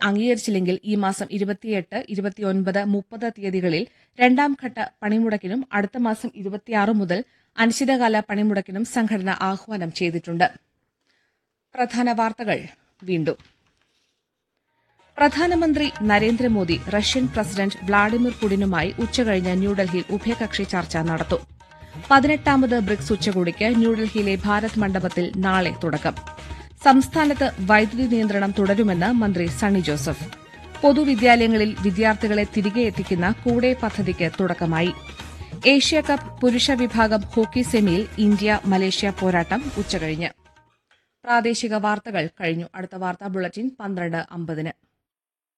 അംഗീകരിച്ചില്ലെങ്കിൽ ഈ മാസം ഇരുപത്തിയെട്ട് ഇരുപത്തിയൊൻപത് മുപ്പത് തീയതികളിൽ രണ്ടാം ഘട്ട പണിമുടക്കിനും അടുത്ത മാസം ഇരുപത്തിയാറ് മുതൽ അനിശ്ചിതകാല പണിമുടക്കിനും സംഘടന ആഹ്വാനം ചെയ്തിട്ടുണ്ട് പ്രധാന വാർത്തകൾ വീണ്ടും പ്രധാനമന്ത്രി നരേന്ദ്രമോദി റഷ്യൻ പ്രസിഡന്റ് വ്ളാഡിമിർ പുടിനുമായി ഉച്ചകഴിഞ്ഞ് ന്യൂഡൽഹിയിൽ ഉഭയകക്ഷി ചർച്ച നടത്തും പതിനെട്ടാമത് ബ്രിക്സ് ഉച്ചകോടിക്ക് ന്യൂഡൽഹിയിലെ ഭാരത് മണ്ഡപത്തിൽ നാളെ തുടക്കം സംസ്ഥാനത്ത് വൈദ്യുതി നിയന്ത്രണം തുടരുമെന്ന് മന്ത്രി സണ്ണി ജോസഫ് പൊതുവിദ്യാലയങ്ങളിൽ വിദ്യാർത്ഥികളെ തിരികെ എത്തിക്കുന്ന കൂടെ പദ്ധതിക്ക് തുടക്കമായി ഏഷ്യാകപ്പ് പുരുഷ വിഭാഗം ഹോക്കി സെമിയിൽ ഇന്ത്യ മലേഷ്യ പോരാട്ടം ഉച്ചകഴിഞ്ഞ് പ്രാദേശിക വാർത്തകൾ കഴിഞ്ഞു അടുത്ത വാർത്താ ബുള്ളറ്റിൻ പന്ത്രണ്ട് അമ്പതിന്